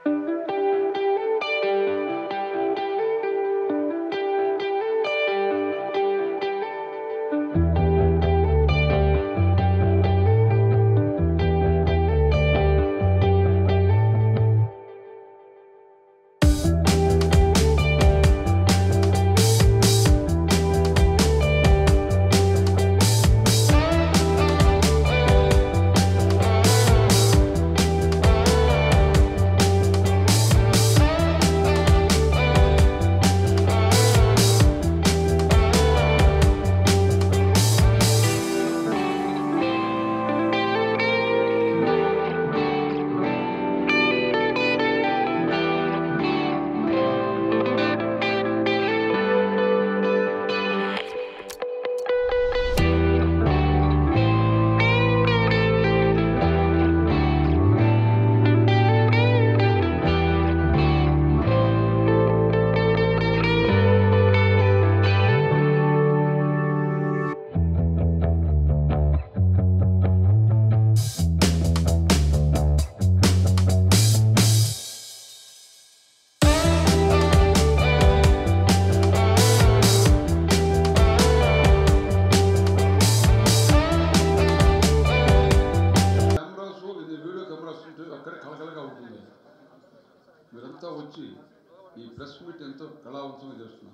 Cameras ఇది video cameras ఉంటే అక్కడ కలకలగా ఉంటుంది మీరంతా వచ్చి ఈ ప్రెస్ మీట్ ఎంతో కళావంతంగా చేస్తున్నారు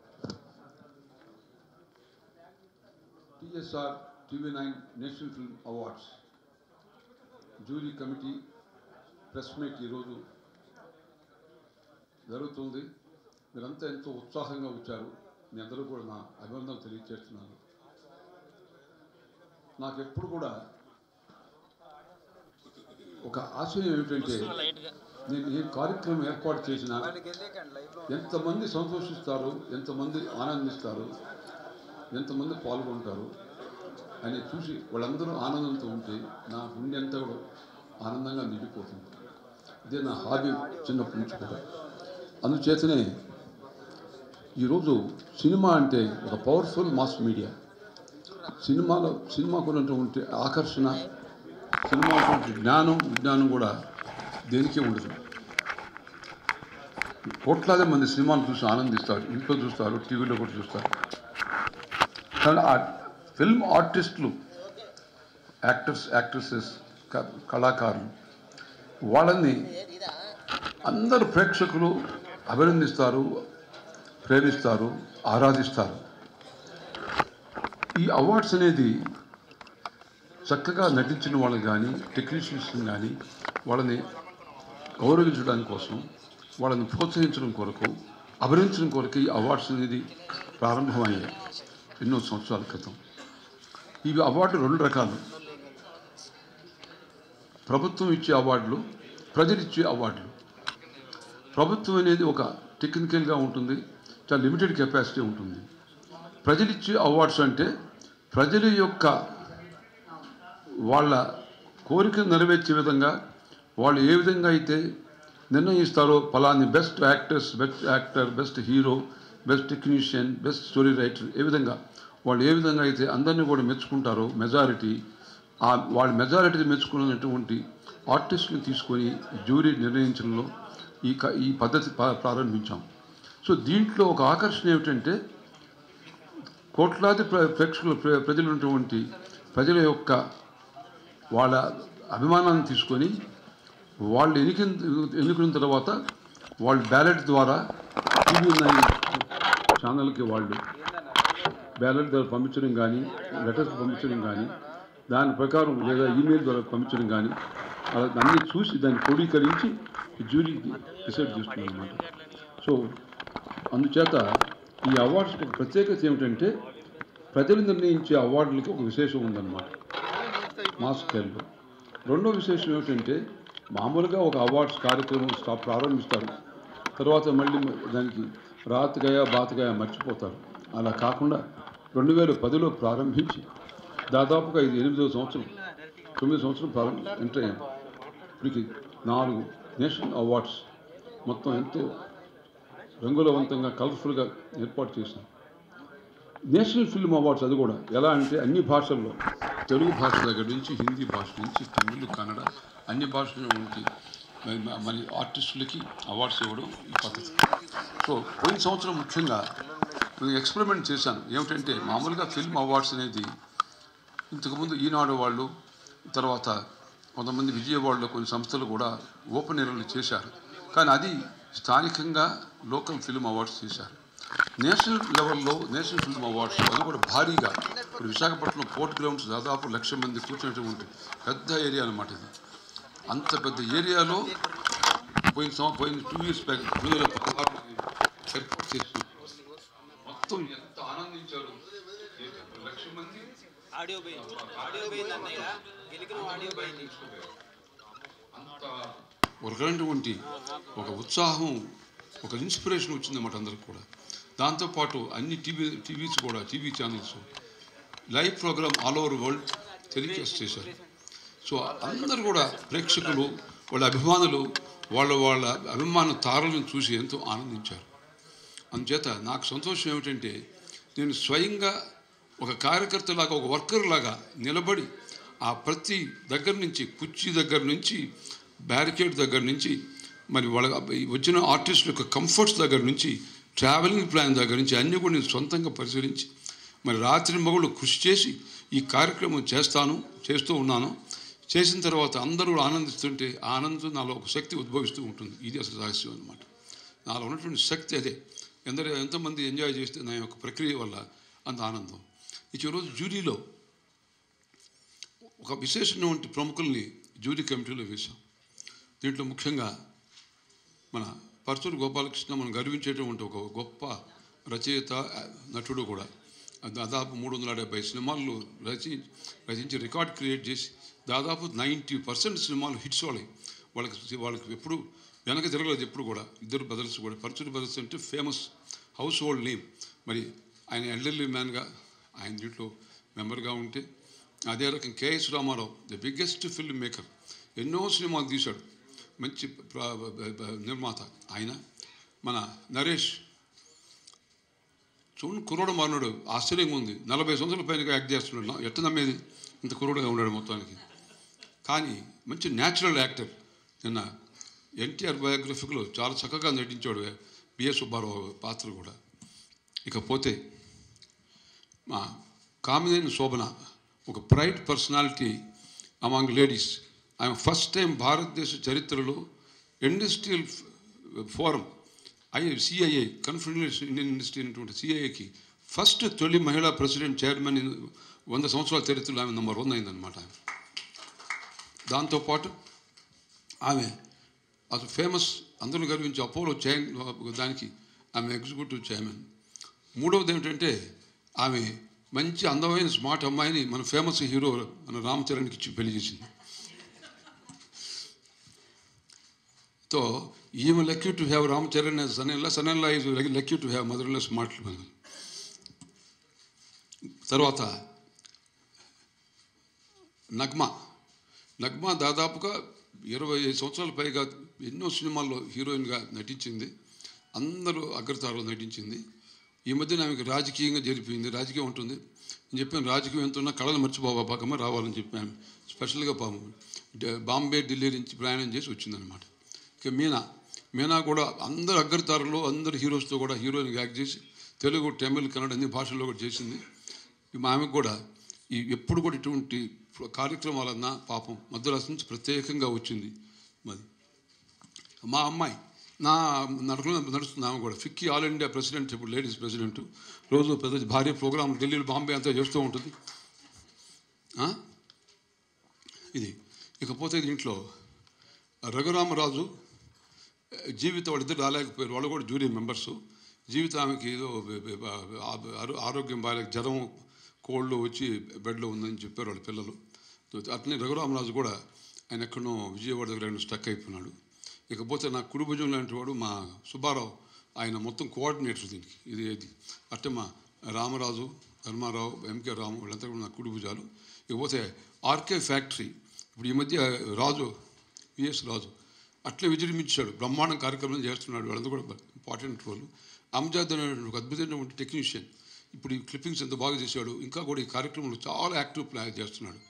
TSR TV nine national film awards jury committee press meet ఈరోజు జరుగుతుంది మీరంతా ఎంతో ఉత్సాహంగా వచ్చారు మీ అందరూ కూడా నా అభినందనలు తెలియజేస్తున్నాను నాకు ఎప్పుడు కూడా ఒక ఆశయం ఏమిటంటే నేను ఈ కార్యక్రమం ఏర్పాటు చేసిన ఎంతమంది సంతోషిస్తారు ఎంతమంది ఆనందిస్తారు ఎంతమంది పాల్గొంటారు అని చూసి వాళ్ళందరూ ఆనందంతో ఉంటే నా గుండె అంతా కూడా ఆనందంగా నిండిపోతుంది ఇదే నా హాబీ చిన్నప్పటి నుంచి కూడా అందుచేతనే ఈరోజు సినిమా అంటే ఒక పవర్ఫుల్ మాస్ మీడియా సినిమాలో సినిమాకు ఉన్నటువంటి ఆకర్షణ సినిమా జ్ఞానం విజ్ఞానం కూడా దేనికే ఉండదు కోట్లాది మంది సినిమాలు చూసి ఆనందిస్తారు ఇంట్లో చూస్తారు టీవీలో కూడా చూస్తారు కానీ ఆ ఫిల్మ్ ఆర్టిస్టులు యాక్టర్స్ యాక్ట్రెసెస్ కళాకారులు వాళ్ళని అందరు ప్రేక్షకులు అభినందిస్తారు ప్రేమిస్తారు ఆరాధిస్తారు ఈ అవార్డ్స్ అనేది చక్కగా నటించిన వాళ్ళని కానీ టెక్నీషియన్స్ కానీ వాళ్ళని గౌరవించడానికి కోసం వాళ్ళని ప్రోత్సహించడం కొరకు అభినందించడం కొరకు ఈ అవార్డ్స్ అనేది ప్రారంభమయ్యాయి ఎన్నో సంవత్సరాల క్రితం ఇవి అవార్డు రెండు రకాలు ప్రభుత్వం ఇచ్చే అవార్డులు ప్రజలు ఇచ్చే అవార్డులు ప్రభుత్వం అనేది ఒక టెక్నికల్గా ఉంటుంది చాలా లిమిటెడ్ కెపాసిటీ ఉంటుంది ప్రజలు ఇచ్చే అవార్డ్స్ అంటే ప్రజల యొక్క వాళ్ళ కోరిక నెరవేర్చే విధంగా వాళ్ళు ఏ విధంగా అయితే నిర్ణయిస్తారో ఫలాని best actors best actor best hero best technician best story writer ఏ విధంగా వాళ్ళు ఏ విధంగా అయితే అందరినీ కూడా మెచ్చుకుంటారో మెజారిటీ ఆ వాళ్ళ మెజారిటీ మెచ్చుకున్నటువంటి ఆర్టిస్ట్ని తీసుకొని జ్యూరీ నిర్ణయించడంలో ఈ క ఈ పద్ధతి ప్రా- ప్రారంభించాం సో దీంట్లో ఒక ఆకర్షణ ఏమిటంటే కోట్లాది ప్ర- ప్రేక్షకులు ప్ర- ప్రజలు ఉన్నటువంటి ప్రజల యొక్క వాళ్ళ అభిమానాన్ని తీసుకొని వాళ్ళు ఎన్నిక ఎన్నుకున్న తర్వాత వాళ్ళు బ్యాలెట్ ద్వారా టీవీ నైన్ ఛానల్కి వాళ్ళు బ్యాలెట్ ద్వారా పంపించడం కానీ లెటర్స్ పంపించడం కానీ దాని ప్రకారం లేదా ఈమెయిల్ ద్వారా పంపించడం కానీ అలా అన్నీ చూసి దాన్ని క్రోడీకరించి జ్యూరీకి డిసైడ్ చేస్తున్నాం అనమాట సో అందుచేత ఈ అవార్డ్స్ ఒక ప్రత్యేకత ఏమిటంటే ప్రజలు నిర్ణయించే అవార్డులకి ఒక విశేషం ఉందన్నమాట మా స్కేల్లో రెండో విశేషం ఏమిటంటే మామూలుగా ఒక అవార్డ్స్ కార్యక్రమం స్టా ప్రారంభిస్తారు తర్వాత మళ్ళీ దానికి రాతగాయ బాతగాయ మర్చిపోతారు అలా కాకుండా రెండు వేల పదిలో ప్రారంభించి దాదాపుగా ఇది ఎనిమిదో సంవత్సరం తొమ్మిది సంవత్సరం ప్రారంభం ఎంటర్ అయ్యాం ఇప్పటికి నాలుగు నేషనల్ అవార్డ్స్ మొత్తం ఎంతో రంగులవంతంగా కలర్ఫుల్గా ఏర్పాటు చేశాం నేషనల్ ఫిల్మ్ అవార్డ్స్ అది కూడా ఎలా అంటే అన్ని భాషల్లో తెలుగు భాష దగ్గర నుంచి హిందీ భాష నుంచి తమిళ్ కన్నడ అన్ని భాషల నుంచి మరి మరి ఆర్టిస్టులకి అవార్డ్స్ ఇవ్వడం ఈ పద్ధతి సో పోయిన సంవత్సరం ముఖ్యంగా నేను ఎక్స్పెరిమెంట్ చేశాను ఏమిటంటే మామూలుగా ఫిల్మ్ అవార్డ్స్ అనేది ఇంతకుముందు ఈనాడు వాళ్ళు తర్వాత కొంతమంది విజయవాడలో కొన్ని సంస్థలు కూడా ఓపెన్ ఎయిర్లు చేశారు కానీ అది స్థానికంగా లోకల్ ఫిల్మ్ అవార్డ్స్ చేశారు నేషనల్ లెవెల్లో నేషనల్ ఫిల్మ్ అవార్డ్స్ అది కూడా భారీగా ఇప్పుడు విశాఖపట్నం పోర్ట్ గ్రౌండ్స్ దాదాపు లక్ష మంది కూర్చున్నటువంటి పెద్ద ఏరియా అనమాట ఇది అంత పెద్ద ఏరియాలో పోయిన సంవ- పోయిన టూ ఇయర్స్ బ్యాక్ టూ వేల పదహారు ఏర్పాటు చేసి మొత్తం ఎంత ఆనందించారు లక్ష మంది ఆడియో పోయింది ఆడియో పోయింది అన్నయ్య గెలికిన ఆడియో పోయింది అంత ఒకరైనటువంటి ఒక ఉత్సాహం ఒక ఇన్స్పిరేషన్ వచ్చిందన్నమాట అందరికి కూడా దాంతోపాటు అన్ని టీవీ టీవీస్ కూడా TV channels live program all over world telecast చేశారు సో అందరూ కూడా ప్రేక్షకులు వాళ్ళ అభిమానులు వాళ్ళ వాళ్ళ అభిమాన తారలను చూసి ఎంతో ఆనందించారు అందుచేత నాకు సంతోషం ఏమిటంటే నేను స్వయంగా ఒక కార్యకర్తలాగా ఒక వర్కర్ లాగా నిలబడి ఆ ప్రతి దగ్గర నుంచి కుర్చీ దగ్గర నుంచి బ్యారికేడ్ దగ్గర నుంచి మరి వాళ్ళ వచ్చిన ఆర్టిస్ట్ యొక్క కంఫర్ట్స్ దగ్గర నుంచి ట్రావెలింగ్ ప్లాన్ దగ్గర నుంచి అన్నీ కూడా నేను సొంతంగా పరిశీలించి మరి రాత్రి మగుళ్ళు కృషి చేసి ఈ కార్యక్రమం చేస్తాను చేస్తూ ఉన్నాను చేసిన తర్వాత అందరూ ఆనందిస్తుంటే ఆ ఆనందం నాలో ఒక శక్తి ఉద్భవిస్తూ ఉంటుంది ఇది అసలు రహస్యం అనమాట నాలో ఉన్నటువంటి శక్తి అదే ఎందరో ఎంతమంది ఎంజాయ్ చేస్తే నా యొక్క ప్రక్రియ వల్ల అంత ఆనందం ఇక ఈరోజు జ్యూరీలో ఒక విశేషమైనటువంటి ప్రముఖుల్ని జ్యూరీ కమిటీలో వేశాం దీంట్లో ముఖ్యంగా మన పరచూరు గోపాలకృష్ణ మనం గర్వించేటువంటి ఒక గొప్ప రచయిత నటుడు కూడా దాదాపు మూడు వందల డెబ్బై సినిమాలు రచి రచించి రికార్డ్ క్రియేట్ చేసి దాదాపు నైంటీ పర్సెంట్ సినిమాలు హిట్స్ వాళ్ళకి వాళ్ళకి వాళ్ళకి ఎప్పుడు వెనక తిరగలేదు ఎప్పుడు కూడా ఇద్దరు బ్రదర్స్ కూడా పరచూరు బ్రదర్స్ అంటే ఫేమస్ హౌస్ హోల్డ్ నేమ్ మరి ఆయన ఎల్డర్లీ మ్యాన్గా ఆయన దీంట్లో మెంబర్గా ఉంటే అదే రకం KS Ramarao the biggest film maker ఎన్నో సినిమాలు తీశాడు మంచి ప్ర- బ- బ- నిర్మాత ఆయన మన నరేష్ చూడండి కుర్రోడు మారినాడు ఆశ్చర్యంగా ఉంది నలభై సంవత్సరాల పైన యాక్ట్ చేస్తున్నాడు నా- ఎట్ట నమ్మేది ఇంత కుర్రోడుగా ఉన్నాడు మొత్తానికి కానీ మంచి న్యాచురల్ యాక్టర్ నిన్న ఎన్టీఆర్ బయోగ్రఫీలో చాలా చక్కగా నటించాడు బిఎస్ సుబ్బారావు పాత్ర కూడా ఇకపోతే మా కామినేని శోభన ఒక ప్రైడ్ పర్సనాలిటీ అమాంగ్ లేడీస్ ఆమె ఫస్ట్ టైం భారతదేశ చరిత్రలో industrial forum I CII confederation Indian industry అనేటువంటి సిఐఏకి ఫస్ట్ తొలి మహిళా ప్రెసిడెంట్ చైర్మన్ ఇన్ వంద సంవత్సరాల చరిత్రలో ఆమె నెంబర్ వన్ అయిందనమాట ఆమె దాంతోపాటు ఆమె అది ఫేమస్ అందరూ గర్వించి అపోలో చైన్ దానికి ఆమె ఎగ్జిక్యూటివ్ చైర్మన్ మూడవది ఏమిటంటే ఆమె మంచి అందమైన స్మార్ట్ అమ్మాయిని మన ఫేమస్ హీరో మన రామ్ చరణ్కి ఇచ్చి పెళ్లి చేసింది సో ఈమె lucky to have Ram Charan son in law son in law is lucky to have mother in law smart తర్వాత నగ్మా నగ్మా దాదాపుగా ఇరవై ఐదు సంవత్సరాల పైగా ఎన్నో సినిమాల్లో హీరోయిన్గా నటించింది అందరూ అగ్రతారలో నటించింది ఈ మధ్యన ఆమెకు రాజకీయంగా జరిపింది రాజకీయం ఉంటుంది నేను చెప్పాను రాజకీయం ఎంత ఉన్నా కళలు మర్చిపోబాకమ్మ రావాలని చెప్పాను స్పెషల్గా పాము డ- బాంబే ఢిల్లీ నుంచి ప్రయాణం చేసి వచ్చిందనమాట ఇక మీనా మీనా కూడా అందరు అగ్రతారలో అందరు హీరోస్తో కూడా హీరోయిన్గా యాక్ట్ చేసి తెలుగు తమిళ్ కన్నడ అన్ని భాషల్లో కూడా చేసింది ఈ ఆమెకు కూడా ఈ ఎప్పుడు కూడా ఇటువంటి కార్యక్రమాలన్నా పాపం మద్రాసు నుంచి ప్రత్యేకంగా వచ్చింది మరి మా అమ్మాయి నా నడకలో నడుస్తుంది ఆమె కూడా ఫిక్కీ ఆల్ ఇండియా ప్రెసిడెంట్ ఇప్పుడు లేడీస్ ప్రెసిడెంట్ రోజు పెద్ద భారీ ప్రోగ్రాం ఢిల్లీలో బాంబే అంతా చేస్తూ ఉంటుంది ఆ? ఇది ఇకపోతే దీంట్లో రఘురామరాజు జీవిత వాళ్ళిద్దరు రాలేకపోయారు వాళ్ళు కూడా జ్యూరీ మెంబర్స్ జీవిత ఆమెకి ఏదో బె- బె- బ- ఆరో- ఆరోగ్యం బాగాలేక జ్వరం కోళ్ళు వచ్చి బెడ్లో ఉందని చెప్పారు వాళ్ళ పిల్లలు అట్లనే రఘురామరాజు కూడా ఆయన ఎక్కడో విజయవాడ దగ్గర ఆయన స్టక్ అయిపోయినాడు ఇకపోతే నా కుడి భుజం లాంటి వాడు మా సుబ్బారావు ఆయన మొత్తం కోఆర్డినేటర్ దీనికి ఇది ఇది అట్టే మా రామరాజు ధర్మారావు ఎంకే రాము వీళ్ళంతా కూడా నా కుడి భుజాలు ఇకపోతే ఆర్కే ఫ్యాక్టరీ ఇప్పుడు ఈ మధ్య రాజు విఎస్ రాజు అట్లే విజృంభించాడు బ్రహ్మాండం కార్యక్రమం చేస్తున్నాడు వాళ్ళంతా కూడా ఇంపార్టెంట్ రోల్ అమ్జాద్ అనేటువంటి ఒక అద్భుతమైనటువంటి టెక్నీషియన్ ఇప్పుడు ఈ క్లిప్పింగ్స్ ఎంత బాగా చేశాడు ఇంకా కూడా ఈ కార్యక్రమంలో చాలా యాక్టివ్ ప్లాన్ చేస్తున్నాడు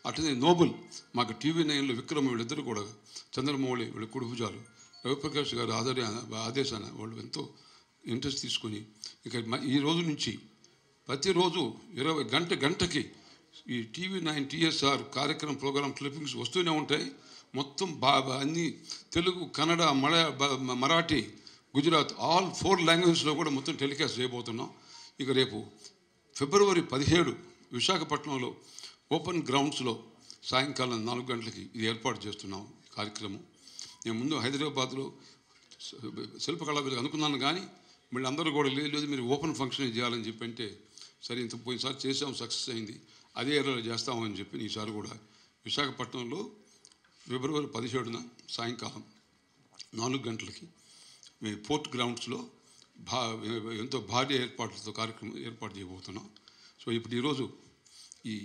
అట్లనే నోబుల్ మాకు టీవీ నైన్లో విక్రమ్ వీళ్ళిద్దరు కూడా చంద్రమౌళి వీళ్ళ కుడి భుజాలు రవిప్రకాష్ గారు ఆధార ఆదేశాన వాళ్ళు ఎంతో ఇంట్రెస్ట్ తీసుకొని ఇక మ- ఈ రోజు నుంచి ప్రతిరోజు ఇరవై గంట గంటకి ఈ టీవీ నైన్ టీఎస్ఆర్ కార్యక్రమం ప్రోగ్రామ్ క్లిప్పింగ్స్ వస్తూనే ఉంటాయి మొత్తం బా బా- అన్ని తెలుగు కన్నడ మలయా బ- మ- మరాఠీ గుజరాత్ ఆల్ ఫోర్ లాంగ్వేజెస్లో కూడా మొత్తం టెలికాస్ట్ చేయబోతున్నాం ఇక రేపు ఫిబ్రవరి పదిహేడు విశాఖపట్నంలో ఓపెన్ గ్రౌండ్స్లో సాయంకాలం నాలుగు గంటలకి ఇది ఏర్పాటు చేస్తున్నాం ఈ కార్యక్రమం నేను ముందు హైదరాబాద్లో శిల్పకళా వేదిక అనుకున్నాను కానీ మళ్ళీ అందరూ కూడా లేదు లేదు మీరు ఓపెన్ ఫంక్షన్ చేయాలని చెప్పి అంటే సరే ఇంత పోయినసారి చేసాం సక్సెస్ అయింది అదే ఏరియాలో చేస్తామని చెప్పి ఈసారి కూడా విశాఖపట్నంలో ఫిబ్రవరి పదిహేడున సాయంకాలం నాలుగు గంటలకి మీ పోర్ట్ గ్రౌండ్స్లో భా ఎంతో భారీ ఏర్పాట్లతో కార్యక్రమం ఏర్పాటు చేయబోతున్నాం సో ఇప్పుడు ఈరోజు ఈ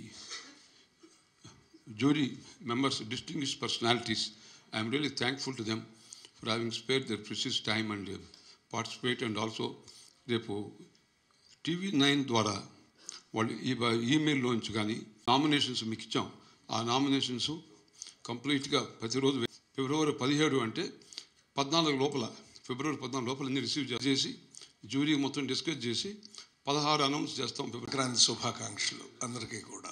jury members, distinguished personalities. I am really thankful to them for having spared their precious time and uh, participate and also రేపు టీవీ నైన్ ద్వారా వాళ్ళు ఈ ఈమెయిల్లోంచి కానీ నామినేషన్స్ మీకు ఇచ్చాం ఆ నామినేషన్స్ కంప్లీట్గా ప్రతిరోజు ఫిబ్రవరి పదిహేడు అంటే పద్నాలుగు లోపల ఫిబ్రవరి పద్నాలుగు లోపల అన్ని రిసీవ్ చేసి జ్యూరీ మొత్తం డిస్కస్ చేసి పదహారు అనౌన్స్ చేస్తాం ఫిబ్రవరి సంక్రాంతి శుభాకాంక్షలు అందరికీ కూడా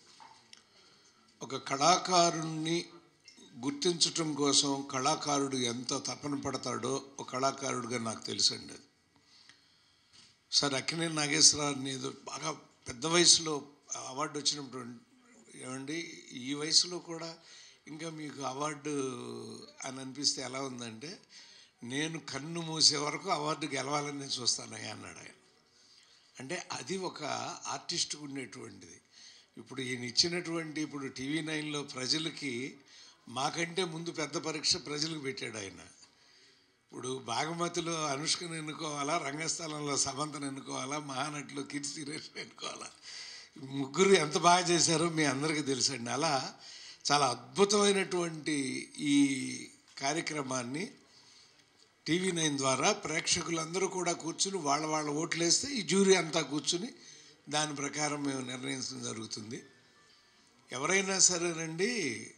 ఒక కళాకారుణ్ణి గుర్తించటం కోసం కళాకారుడు ఎంత తపన పడతాడో ఒక కళాకారుడిగా నాకు తెలుసండి అది సార్ అక్కినే నాగేశ్వరరావుని ఏదో బాగా పెద్ద వయసులో అవార్డు వచ్చినప్పుడు ఏమండి ఈ వయసులో కూడా ఇంకా మీకు అవార్డు అని అనిపిస్తే ఎలా ఉందంటే నేను కన్ను మూసే వరకు అవార్డు గెలవాలని నేను చూస్తానయ్యా అన్నాడు ఆయన అంటే అది ఒక ఆర్టిస్ట్కి ఉండేటువంటిది ఇప్పుడు ఈయన ఇచ్చినటువంటి ఇప్పుడు టీవీ నైన్లో ప్రజలకి మాకంటే ముందు పెద్ద పరీక్ష ప్రజలకు పెట్టాడు ఆయన ఇప్పుడు బాగమతిలో అనుష్కను ఎన్నుకోవాలా రంగస్థలంలో సమంతను ఎన్నుకోవాలా మహానటిలో కీర్తి సురేష్ ఎన్నుకోవాలా ముగ్గురు ఎంత బాగా చేశారో మీ అందరికీ తెలుసండి అలా చాలా అద్భుతమైనటువంటి ఈ కార్యక్రమాన్ని టీవీ నైన్ ద్వారా ప్రేక్షకులందరూ కూడా కూర్చుని వాళ్ళ వాళ్ళ ఓట్లు వేస్తే ఈ జ్యూరీ అంతా కూర్చుని దాని ప్రకారం మేము నిర్ణయించడం జరుగుతుంది ఎవరైనా సరేనండి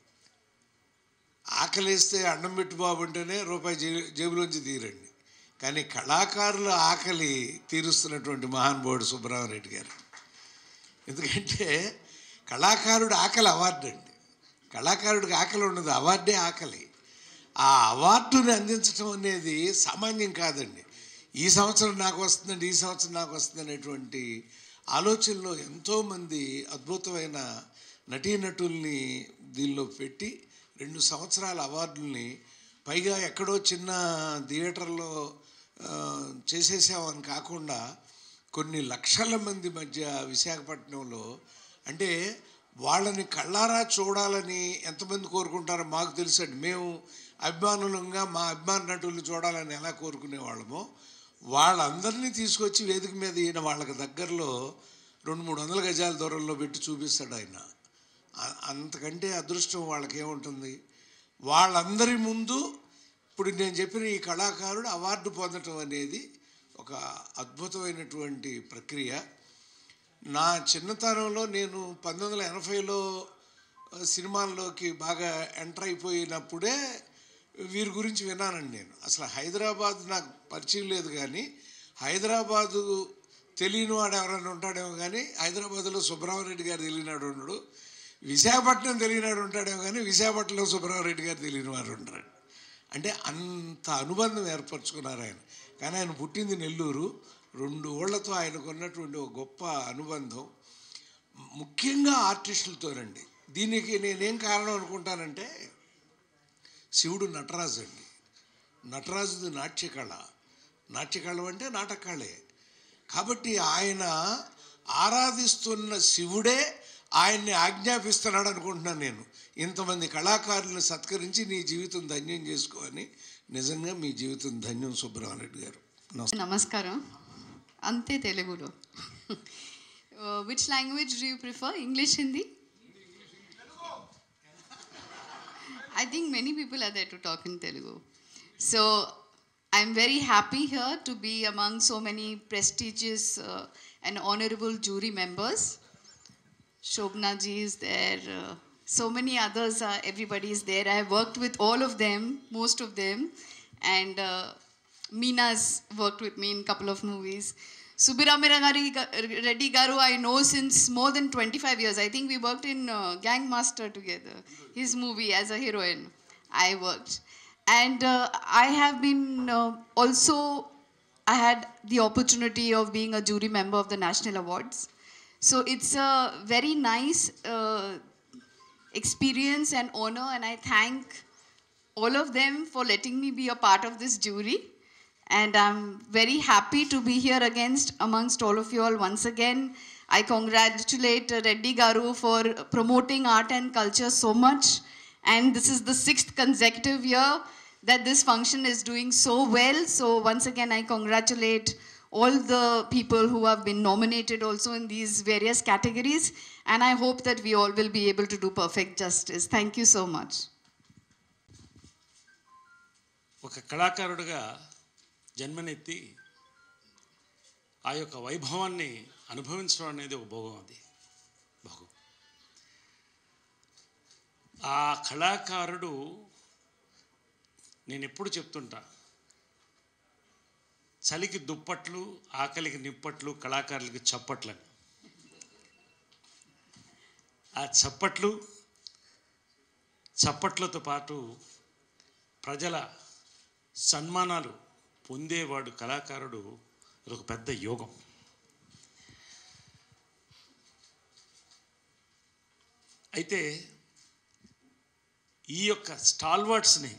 ఆకలిస్తే అన్నం పెట్టు బాబు అంటేనే రూపాయి జే జేబులోంచి తీరండి కానీ కళాకారుల ఆకలి తీరుస్తున్నటువంటి మహానుభావుడు సుబ్బరామరెడ్డి గారు ఎందుకంటే కళాకారుడు ఆకలి అవార్డు అండి కళాకారుడికి ఆకలి ఉండదు అవార్డే ఆకలి ఆ అవార్డుని అందించడం అనేది సామాన్యం కాదండి ఈ సంవత్సరం నాకు వస్తుందండి ఈ సంవత్సరం నాకు వస్తుంది అనేటువంటి ఆలోచనలో ఎంతోమంది అద్భుతమైన నటీనటుల్ని దీనిలో పెట్టి రెండు సంవత్సరాల అవార్డుల్ని పైగా ఎక్కడో చిన్న థియేటర్లో ఆ, చేసేసామని కాకుండా కొన్ని లక్షల మంది మధ్య విశాఖపట్నంలో అంటే వాళ్ళని కళ్ళారా చూడాలని ఎంతమంది కోరుకుంటారో మాకు తెలుసండి మేము అభిమానులంగా మా అభిమాన నటులు చూడాలని ఎలా కోరుకునేవాళ్ళమో వాళ్ళందరినీ తీసుకొచ్చి వేదిక మీద ఈయన వాళ్ళకి దగ్గరలో రెండు మూడు వందల గజాల దూరంలో పెట్టి చూపిస్తాడు ఆయన అ- అంతకంటే అదృష్టం వాళ్ళకి ఏముంటుంది వాళ్ళందరి ముందు ఇప్పుడు నేను చెప్పిన ఈ కళాకారుడు అవార్డు పొందటం అనేది ఒక అద్భుతమైనటువంటి ప్రక్రియ నా చిన్నతనంలో నేను పంతొమ్మిది వందల ఎనభైలో సినిమాల్లోకి బాగా ఎంటర్ అయిపోయినప్పుడే వీరి గురించి విన్నానండి నేను అసలు హైదరాబాద్ నాకు పరిచయం లేదు కానీ హైదరాబాదు తెలియని వాడు ఎవరైనా ఉంటాడేమో కానీ హైదరాబాద్లో సుబ్రహ్మరెడ్డి గారు తెలియనాడు ఉండడు విశాఖపట్నం తెలియనాడు ఉంటాడేమో కానీ విశాఖపట్నంలో సుబ్రహ్మరెడ్డి గారు తెలియని వాడు ఉంటాడు అంటే అంత అనుబంధం ఏర్పరచుకున్నారు ఆయన కానీ ఆయన పుట్టింది నెల్లూరు రెండు ఓళ్లతో ఆయనకు ఉన్నటువంటి ఒక గొప్ప అనుబంధం ముఖ్యంగా ఆర్టిస్టులతోనండి దీనికి నేనేం కారణం అనుకుంటానంటే శివుడు నటరాజు అండి నటరాజుది నాట్యకళ నాట్యకళ అంటే నాటకళే కాబట్టి ఆయన ఆరాధిస్తున్న శివుడే ఆయన్ని ఆజ్ఞాపిస్తున్నాడు అనుకుంటున్నాను నేను ఇంతమంది కళాకారులను సత్కరించి నీ జీవితం ధన్యం చేసుకోని నిజంగా మీ జీవితం ధన్యం సుబ్రహ్మణ్యుడు గారు నమస్తే నమస్కారం అంతే తెలుగులో which language do you prefer English Hindi I think many people are there to talk in Telugu. So I'm very happy here to be among so many prestigious uh, and honorable jury members. Shobna ji is there, uh, so many others are, everybody is there. I have worked with all of them, most of them. And uh, Meena's worked with me in a couple of movies. Subiramiragari Reddy Garu, I know since more than 25 years. I think we worked in uh, Gang Master together, his movie as a heroine. I worked. And uh, I have been uh, also, I had the opportunity of being a jury member of the National Awards. So it's a very nice uh, experience and honor, and I thank all of them for letting me be a part of this jury. And I'm very happy to be here against amongst all of you all once again. I congratulate uh, Reddy Garu for promoting art and culture so much. And this is the sixth consecutive year that this function is doing so well. So once again, I congratulate all the people who have been nominated also in these various categories. And I hope that we all will be able to do perfect justice. Thank you so much. ఒక కళాకారుడిగా జన్మనెత్తి ఆ యొక్క వైభవాన్ని అనుభవించడం అనేది ఒక భోగం అది భోగం ఆ కళాకారుడు నేను ఎప్పుడు చెప్తుంటా చలికి దుప్పట్లు ఆకలికి నిప్పట్లు కళాకారులకి చప్పట్లని ఆ చప్పట్లు చప్పట్లతో పాటు ప్రజల సన్మానాలు పొందేవాడు కళాకారుడు ఇది ఒక పెద్ద యోగం అయితే ఈ యొక్క స్టాల్వర్డ్స్ని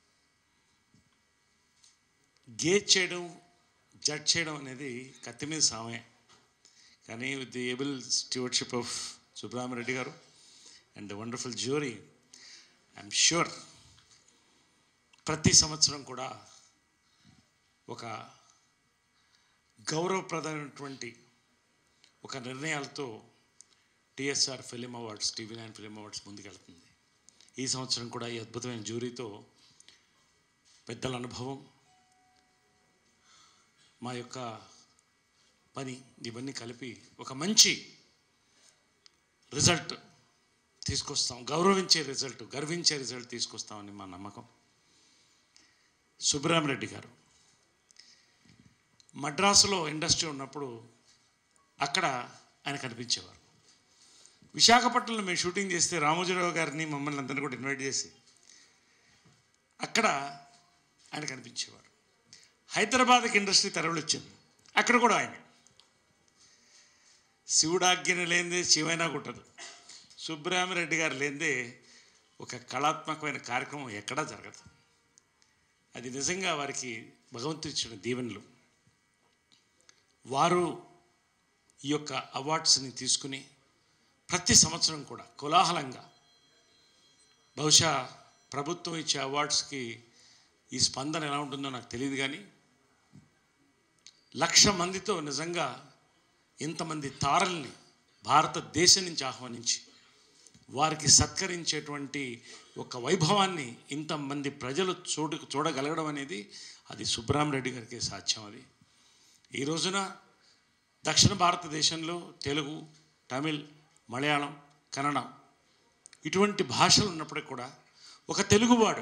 గేజ్ చేయడం జడ్జ్ చేయడం అనేది కత్తి మీద సామే కానీ with the able stewardship of Subbaramireddy గారు and the wonderful jury I'm sure ప్రతి సంవత్సరం కూడా ఒక గౌరవప్రదమైనటువంటి ఒక నిర్ణయాలతో TSR film awards TV nine film awards ముందుకెళ్తుంది ఈ సంవత్సరం కూడా ఈ అద్భుతమైన జ్యూరీతో పెద్దల అనుభవం మా యొక్క పని ఇవన్నీ కలిపి ఒక మంచి రిజల్ట్ తీసుకొస్తాం గౌరవించే రిజల్ట్ గర్వించే రిజల్ట్ తీసుకొస్తామని మా నమ్మకం సుబ్బరామరెడ్డి గారు మద్రాసులో ఇండస్ట్రీ ఉన్నప్పుడు అక్కడ ఆయన కనిపించేవారు విశాఖపట్నంలో మేము షూటింగ్ చేస్తే రామోజీరావు గారిని మమ్మల్ని అందరినీ కూడా ఇన్వైట్ చేసి అక్కడ ఆయన కనిపించేవారు హైదరాబాద్కి ఇండస్ట్రీ తరలిచ్చింది అక్కడ కూడా ఆయన శివుడాజ్ఞన లేనిదే శివైనా కుట్టదు సుబ్బరామరెడ్డి గారు లేనిదే ఒక కళాత్మకమైన కార్యక్రమం ఎక్కడా జరగదు అది నిజంగా వారికి భగవంతుడు ఇచ్చిన దీవెనలు వారు ఈ యొక్క అవార్డ్స్ని తీసుకుని ప్రతి సంవత్సరం కూడా కోలాహలంగా బహుశా ప్రభుత్వం ఇచ్చే అవార్డ్స్కి ఈ స్పందన ఎలా ఉంటుందో నాకు తెలియదు కానీ లక్ష మందితో నిజంగా ఇంతమంది తారల్ని భారతదేశం నుంచి ఆహ్వానించి వారికి సత్కరించేటువంటి ఒక వైభవాన్ని ఇంతమంది ప్రజలు చూడు చూడగలగడం అనేది అది సుబ్రహ్మరెడ్డి గారికి సాధ్యం అది ఈ రోజున దక్షిణ భారతదేశంలో తెలుగు తమిళ్ మలయాళం కన్నడం ఇటువంటి భాషలు ఉన్నప్పటికీ కూడా ఒక తెలుగువాడు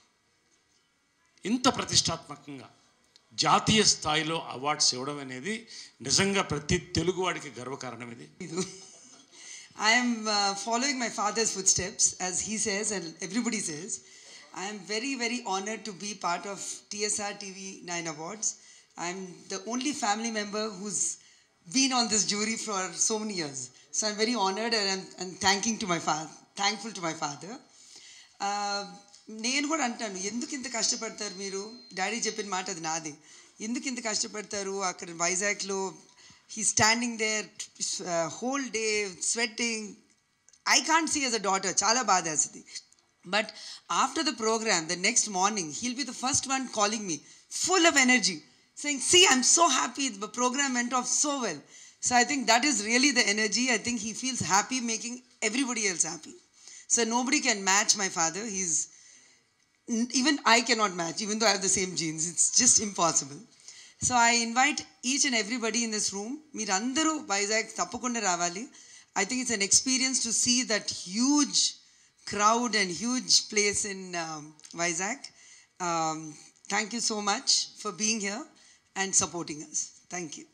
ఇంత ప్రతిష్టాత్మకంగా జాతీయ స్థాయిలో అవార్డ్స్ ఇవ్వడం అనేది నిజంగా ప్రతి తెలుగువాడికి గర్వకారణం ఇది I am uh, following my father's footsteps, as he says and everybody says. I am very, very honored to be part of TSR TV 9 Awards. I'm the only family member who's been on this jury for so many years. So I'm very honored and I'm, I'm thanking to my father, thankful to my father. Uh, నేను కూడా అంటాను ఎందుకు ఇంత కష్టపడతారు మీరు daddy చెప్పిన మాట అది నాది ఎందుకు ఇంత కష్టపడతారు అక్కడ వైజాగ్లో he standing there whole day sweating I can't see as a daughter చాలా బాధ వేస్తుంది but after the program the next morning he'll be the first one calling me full of energy saying, see, I'm so happy, the program went off so well. So I think that is really the energy. I think he feels happy making everybody else happy. So nobody can match my father. He's n- even I cannot match, even though I have the same genes. It's just impossible. So I invite each and everybody in this room. మీరందరూ వైజాగ్ తప్పకుండా రావాలి I think it's an experience to see that huge crowd and huge place in um, Vizag. Um, thank you so much for being here and supporting us. Thank you.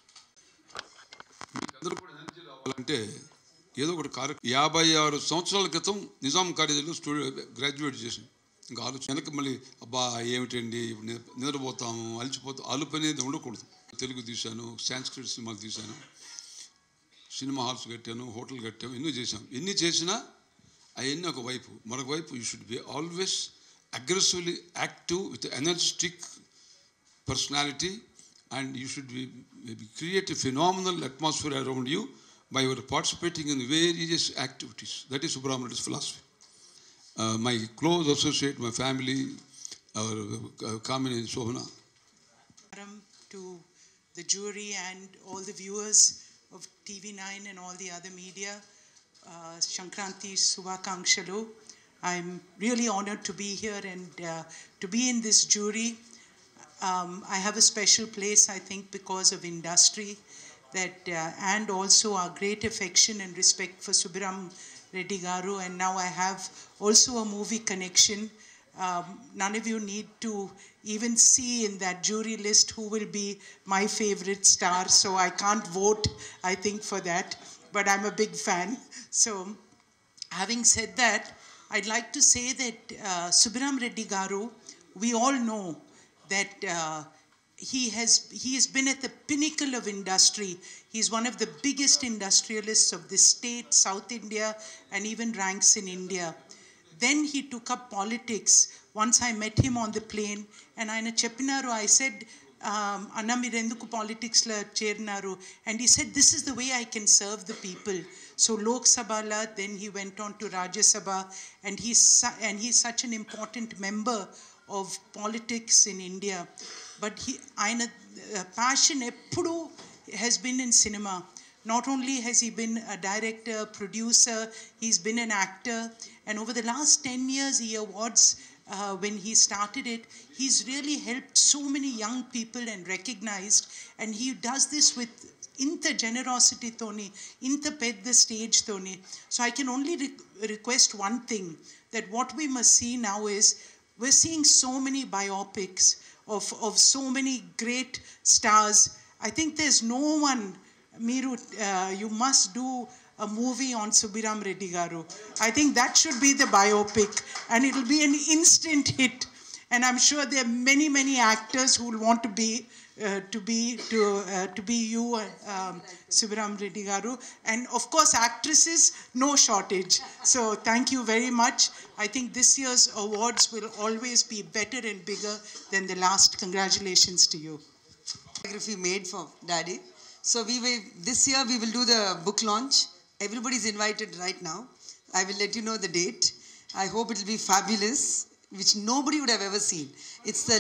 అందరూ కూడా energy రావాలంటే ఏదో ఒకటి కార్య యాభై ఆరు సంవత్సరాల క్రితం నిజాం కాలేజీలో స్టూడె గ్రాడ్యుయేట్ చేశాను ఇంకా ఆలోచన వెనక్కి మళ్ళీ అబ్బా ఏమిటండి ఇప్పుడు నిద్ర- నిద్రపోతాము అలసిపోతాం అలుపు అనేది ఉండకూడదు తెలుగు తీశాను సాంస్క్రిట్ సినిమాలు తీశాను సినిమా హాల్స్ కట్టాను హోటల్ కట్టాము ఎన్నో చేశాం ఎన్ని చేసినా అవన్నీ ఒక వైపు మరొక వైపు you should be always aggressively active with energetic personality and you should be, maybe create a phenomenal atmosphere around you by your participating in various activities. That is Subramanian's philosophy. Uh, my close associate, my family, our uh, Kamini and Shobhana, Namaskaram to the jury and all the viewers of TV9 and all the other media. Uh, Shankranti Subhakangshalu. I'm really honored to be here and uh, to be in this jury. Um, I have a special place, I think, because of industry that, uh, and also our great affection and respect for Subiram Reddy Garu. And now I have also a movie connection. Um, none of you need to even see in that jury list who will be my favorite star, so I can't vote, I think, for that. But I'm a big fan. So, having said that, I'd like to say that uh, Subiram Reddy Garu, we all know that uh, he has he has been at the pinnacle of industry. He's one of the biggest industrialists of this state, South India, and even ranks in India. Then he took up politics. Once I met him on the plane, and ఆయన చెప్పినారు I said, um, అన్న మీరు ఎందుకు పాలిటిక్స్లో చేరినారు and he said, this is the way I can serve the people. So Lok Sabhala, then he went on to Rajya Sabha, and he's, su- and he's such an important member of politics in India. But he, ఆయన uh, passion ఎప్పుడూ has been in cinema. Not only has he been a director, producer, he's been an actor, and over the last 10 years, he awards uh, when he started it, he's really helped so many young people and recognized, and he does this with ఇంత జెనరాసిటీతోని ఇంత పెద్ద స్టేజ్తోని so I can only request one thing that what we must see now is we're seeing so many biopics of, of so many great stars. I think there's no one, Miru, uh, you must do a movie on Subiram Reddy Garu. I think that should be the biopic and it'll be an instant hit. And I'm sure there are many, many actors who will want to be uh, to be to uh, to be you, uh, um, Sivaram Reddy Garu, and of course actresses, no shortage. So thank you very much. I think this year's awards will always be better and bigger than the last. Congratulations to you. biography made for daddy. So we will, this year we will do the book launch. Everybody's invited right now. I will let you know the date. I hope it will be fabulous, which nobody would have ever seen. It's the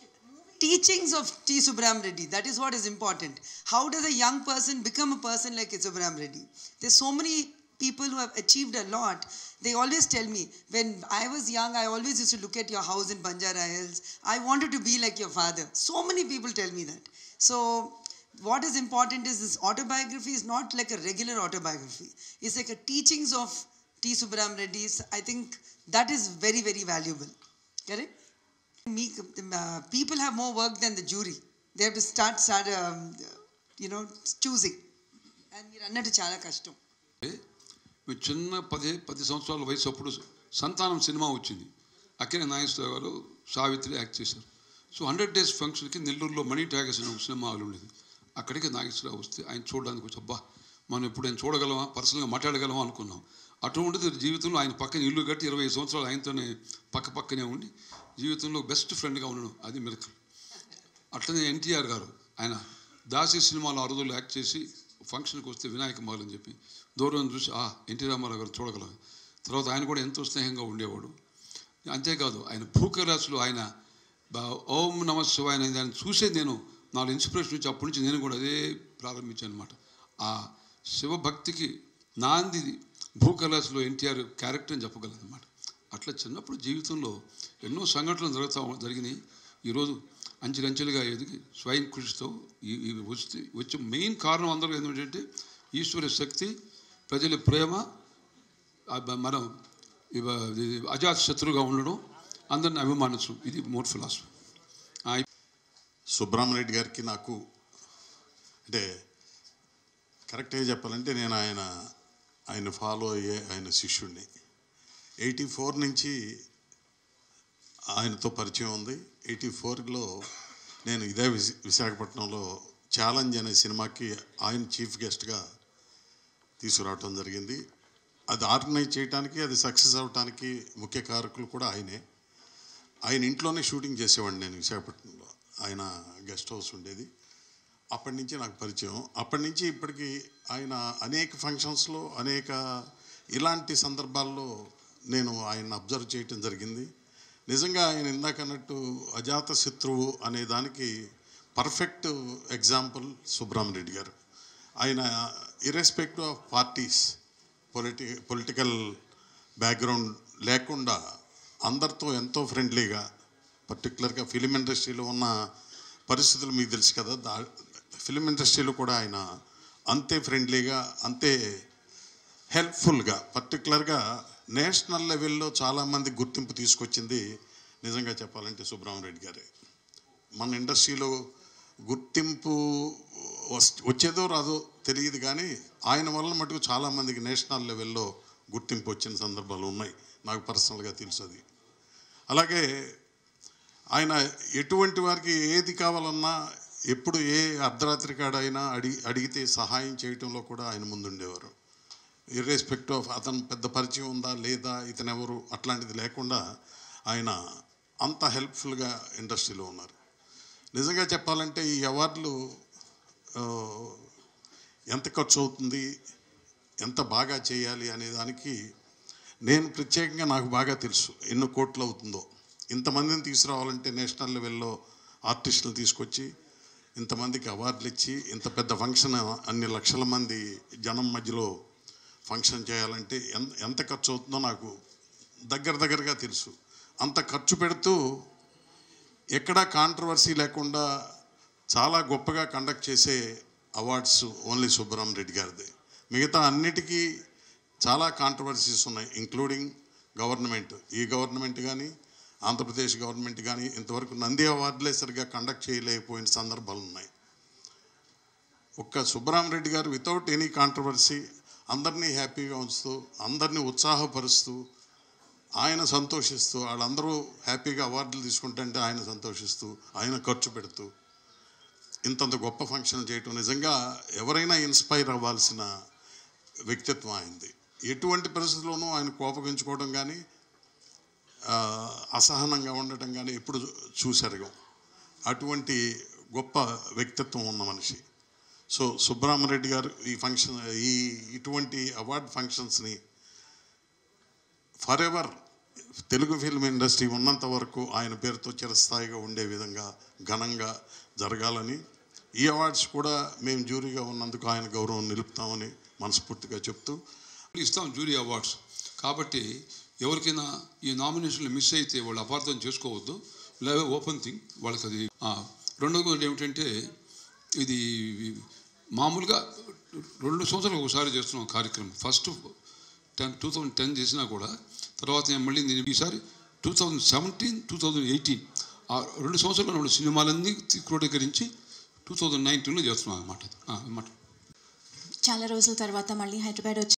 teachings of T. Subram Reddy. That is what is important. How does a young person become a person like Subram Reddy? There's so many people who have achieved a lot. They always tell me, when I was young, I always used to look at your house in Banjara Hills. I wanted to be like your father. So many people tell me that. So what is important is this autobiography is not like a regular autobiography. It's like a teachings of T. Subram Reddy. I think that is very, very valuable. Correct? Me, uh, people have more work than the jury. They have to start, start um, you know, choosing. And మీరు అన్నట్టు చాలా కష్టం మేము చిన్న పది పది సంవత్సరాల వయసు అప్పుడు సంతానం సినిమా వచ్చింది అక్కడే నాగేశ్వరరావు గారు సావిత్రి యాక్ట్ చేశారు సో హండ్రెడ్ డేస్ ఫంక్షన్కి నెల్లూరులో మనీ ట్యాగర్స్ అనే ఒక సినిమా హాల్ ఉండేది అక్కడికి నాగేశ్వరరావు వస్తే ఆయన చూడడానికి వచ్చి అబ్బా మనం ఎప్పుడు ఆయన చూడగలమా పర్సనల్గా మాట్లాడగలమా అనుకున్నాం అటువంటిది జీవితంలో ఆయన పక్కన ఇల్లు కట్టి ఇరవై ఐదు సంవత్సరాలు ఆయనతోనే పక్క పక్కనే ఉండి జీవితంలో బెస్ట్ ఫ్రెండ్గా ఉండడం అది మిరకల్ అట్లనే ఎన్టీఆర్ గారు ఆయన దాసి సినిమాలో అరుదులు యాక్ట్ చేసి ఫంక్షన్కి వస్తే వినాయక మాల్ అని చెప్పి దూరం చూసి ఆ ఎన్టీ రామారావు గారు చూడగలం తర్వాత ఆయన కూడా ఎంతో స్నేహంగా ఉండేవాడు అంతేకాదు ఆయన భూకరాశులు ఆయన బా- ఓం నమ శివాయ అనేది ఆయన చూసే నేను నాలుగు ఇన్స్పిరేషన్ వచ్చి అప్పటి నుంచి నేను కూడా అదే ప్రారంభించాను అనమాట ఆ శివభక్తికి నాంది భూకలాసులో ఎన్టీఆర్ క్యారెక్టర్ అని చెప్పగలను అనమాట అట్లా చిన్నప్పుడు జీవితంలో ఎన్నో సంఘటనలు జరుగుతూ జరిగినాయి ఈరోజు అంచెలంచెలుగా ఎదిగి స్వయం కృషితో ఈ ఇవి వచ్చి వచ్చే మెయిన్ కారణం అందరూ ఏంటంటే ఈశ్వర శక్తి ప్రజల ప్రేమ ఆ బ- మనం ఇవ- ఇది అజాత్ శత్రువుగా ఉండడం అందరిని అభిమానించడం ఇది మోర్ ఫిలాసఫీ సుబ్రహ్మరెడ్డి గారికి నాకు అంటే కరెక్ట్గా చెప్పాలంటే నేను ఆయన ఆయన ఫాలో అయ్యే ఆయన శిష్యుడిని ఎయిటీ ఫోర్ నుంచి ఆయనతో పరిచయం ఉంది ఎయిటీ ఫోర్లో నేను ఇదే విశ- విశాఖపట్నంలో ఛాలెంజ్ అనే సినిమాకి ఆయన చీఫ్ గెస్ట్గా తీసుకురావటం జరిగింది అది ఆర్గనైజ్ చేయడానికి అది సక్సెస్ అవడానికి ముఖ్య కారకులు కూడా ఆయనే ఆయన ఇంట్లోనే షూటింగ్ చేసేవాడిని నేను విశాఖపట్నంలో ఆయన గెస్ట్ హౌస్ ఉండేది అప్పటి నుంచి నాకు పరిచయం అప్పటి నుంచి ఇప్పటికి ఆయన అనేక ఫంక్షన్స్లో అనేక ఇలాంటి సందర్భాల్లో నేను ఆయన అబ్జర్వ్ చేయటం జరిగింది నిజంగా ఆయన ఇందాక అన్నట్టు అజాత శత్రువు అనే దానికి పర్ఫెక్ట్ ఎగ్జాంపుల్ సుబ్రహ్మరెడ్డి గారు ఆయన ఇర్రెస్పెక్టివ్ ఆఫ్ పార్టీస్ పొలిటి పొలిటికల్ బ్యాక్గ్రౌండ్ లేకుండా అందరితో ఎంతో ఫ్రెండ్లీగా పర్టికులర్గా ఫిలిం ఇండస్ట్రీలో ఉన్న పరిస్థితులు మీకు తెలుసు కదా దా ఫిలిం ఇండస్ట్రీలో కూడా ఆయన అంతే ఫ్రెండ్లీగా అంతే హెల్ప్ఫుల్గా పర్టికులర్గా నేషనల్ లెవెల్లో చాలామంది గుర్తింపు తీసుకొచ్చింది నిజంగా చెప్పాలంటే సుబ్రహ్మరెడ్డి గారే మన ఇండస్ట్రీలో గుర్తింపు వస్- వచ్చేదో రాదో తెలియదు కానీ ఆయన వల్ల మటుకు చాలామందికి నేషనల్ లెవెల్లో గుర్తింపు వచ్చిన సందర్భాలు ఉన్నాయి నాకు పర్సనల్గా తెలుసు అది అలాగే ఆయన ఎటువంటి వారికి ఏది కావాలన్నా ఎప్పుడు ఏ అర్ధరాత్రి కాడైనా అడిగి అడిగితే సహాయం చేయటంలో కూడా ఆయన ముందుండేవారు ఇర్రెస్పెక్ట్ ఆఫ్ అతను పెద్ద పరిచయం ఉందా లేదా ఇతను ఎవరు అట్లాంటిది లేకుండా ఆయన అంత హెల్ప్ఫుల్గా ఇండస్ట్రీలో ఉన్నారు నిజంగా చెప్పాలంటే ఈ అవార్డులు ఆ, ఎంత ఖర్చు అవుతుంది ఎంత బాగా చేయాలి అనే దానికి నేను ప్రత్యేకంగా నాకు బాగా తెలుసు ఎన్ని కోట్లు అవుతుందో ఇంతమందిని తీసుకురావాలంటే నేషనల్ లెవెల్లో ఆర్టిస్టులు తీసుకొచ్చి ఇంతమందికి అవార్డులు ఇచ్చి ఇంత పెద్ద ఫంక్షన్ అన్ని లక్షల మంది జనం మధ్యలో ఫంక్షన్ చేయాలంటే ఎంత ఎంత ఖర్చు అవుతుందో నాకు దగ్గర దగ్గరగా తెలుసు అంత ఖర్చు పెడుతూ ఎక్కడా కాంట్రవర్సీ లేకుండా చాలా గొప్పగా కండక్ట్ చేసే అవార్డ్స్ ఓన్లీ సుబ్బరామ్ రెడ్డి గారిదే మిగతా అన్నిటికీ చాలా కాంట్రవర్సీస్ ఉన్నాయి ఇంక్లూడింగ్ గవర్నమెంట్ ఈ గవర్నమెంట్ కానీ ఆంధ్రప్రదేశ్ గవర్నమెంట్ కానీ ఇంతవరకు నంది అవార్డులే సరిగ్గా కండక్ట్ చేయలేకపోయిన సందర్భాలు ఉన్నాయి ఒక్క సుబ్బరామరెడ్డి గారు వితౌట్ ఎనీ కాంట్రవర్సీ అందరినీ హ్యాపీగా ఉంచుతూ అందరినీ ఉత్సాహపరుస్తూ ఆయన సంతోషిస్తూ వాళ్ళందరూ హ్యాపీగా అవార్డులు తీసుకుంటుంటే ఆయన సంతోషిస్తూ ఆయన ఖర్చు పెడుతూ ఇంతంత గొప్ప ఫంక్షన్ చేయటం నిజంగా ఎవరైనా ఇన్స్పైర్ అవ్వాల్సిన వ్యక్తిత్వం ఆయనది ఎటువంటి పరిస్థితుల్లోనూ ఆయన కోపగించుకోవడం కానీ ఆ, అసహనంగా ఉండటం కానీ ఎప్పుడు చూశారు అటువంటి గొప్ప వ్యక్తిత్వం ఉన్న మనిషి సో సుబ్రహ్మరెడ్డి గారు ఈ ఫంక్షన్ ఈ ఇటువంటి అవార్డ్ ఫంక్షన్స్ని for ever Telugu film industry ఉన్నంత వరకు ఆయన పేరుతో చిరస్థాయిగా ఉండే విధంగా ఘనంగా జరగాలని ఈ అవార్డ్స్ కూడా మేము జ్యూరీగా ఉన్నందుకు ఆయన గౌరవం నిలుపుతామని మనస్ఫూర్తిగా చెప్తూ ఇస్తాం జ్యూరీ అవార్డ్స్ కాబట్టి ఎవరికైనా ఈ నామినేషన్లు మిస్ అయితే వాళ్ళు అపార్థం చేసుకోవద్దు లేదా ఓపెన్ థింగ్ వాళ్ళకి అది ఆ, రెండవది ఏమిటంటే ఇది మామూలుగా రెండు సంవత్సరాలు ఒకసారి చేస్తున్నాం కార్యక్రమం first ten two thousand ten చేసినా కూడా తర్వాత నేను మళ్ళీ నేను ఈసారి two thousand seventeen two thousand eighteen ఆ రెండు సంవత్సరాలు ఉన్న సినిమాలన్నీ క్రోడీకరించి టూ థౌజండ్ నైన్టీన్లో చేస్తున్నాం అన్నమాట ఆ, అన్నమాట చాలా రోజుల తర్వాత మళ్ళీ హైదరాబాద్ వచ్చి